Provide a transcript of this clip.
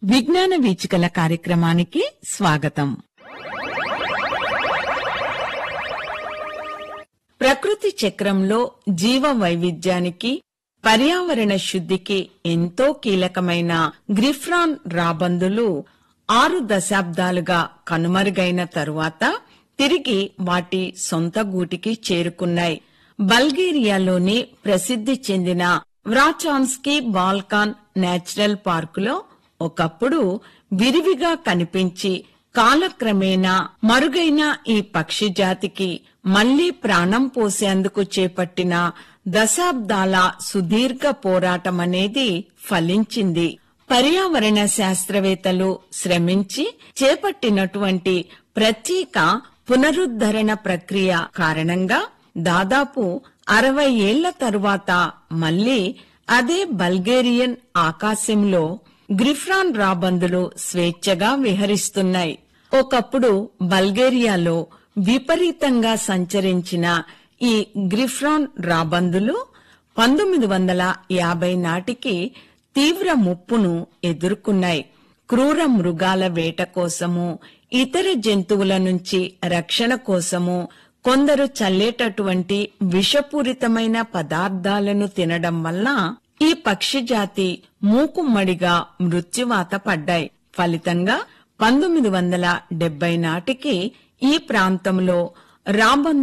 విజ్ఞాన వీచికల కార్యక్రమానికి స్వాగతం ప్రకృతి చక్రంలో జీవ వైవిధ్యానికి పర్యావరణ శుద్ధికి ఎంతో కీలకమైన గ్రిఫ్రాన్ రాబందులు ఆరు దశాబ్దాలుగా కనుమరుగైన తరువాత తిరిగి వాటి సొంత గూటికి చేరుకున్నాయి బల్గేరియాలోని ప్రసిద్ధి చెందిన వ్రాచాన్స్కీ బాల్కాన్ నేచురల్ పార్కులో ఒకప్పుడు విరివిగా కనిపించి కాలక్రమేణా మరుగైన ఈ పక్షి జాతికి మళ్లీ ప్రాణం పోసేందుకు చేపట్టిన దశాబ్దాల సుదీర్ఘ పోరాటమనేది ఫలించింది పర్యావరణ శాస్త్రవేత్తలు శ్రమించి చేపట్టినటువంటి ప్రత్యేక పునరుద్ధరణ ప్రక్రియ కారణంగా దాదాపు అరవై ఏళ్ల తరువాత మళ్లీ అదే బల్గేరియన్ ఆకాశంలో గ్రిఫ్రాన్ రాబందులు స్వేచ్ఛగా విహరిస్తున్నాయి ఒకప్పుడు బల్గేరియాలో విపరీతంగా సంచరించిన ఈ గ్రిఫ్రాన్ రాబందులు పంతొమ్మిది వందల యాభై నాటికి తీవ్ర ముప్పును ఎదుర్కొన్నాయి క్రూర మృగాల వేట కోసము ఇతర జంతువుల నుంచి రక్షణ కోసము కొందరు చల్లేటటువంటి విషపూరితమైన పదార్థాలను తినడం వల్ల ఈ పక్షి జాతి మూకుమ్మడిగా మృత్యువాత పడ్డాయి ఫలితంగా పంతొమ్మిది వందల డెబ్బై నాటికి ఈ ప్రాంతంలో రాబందు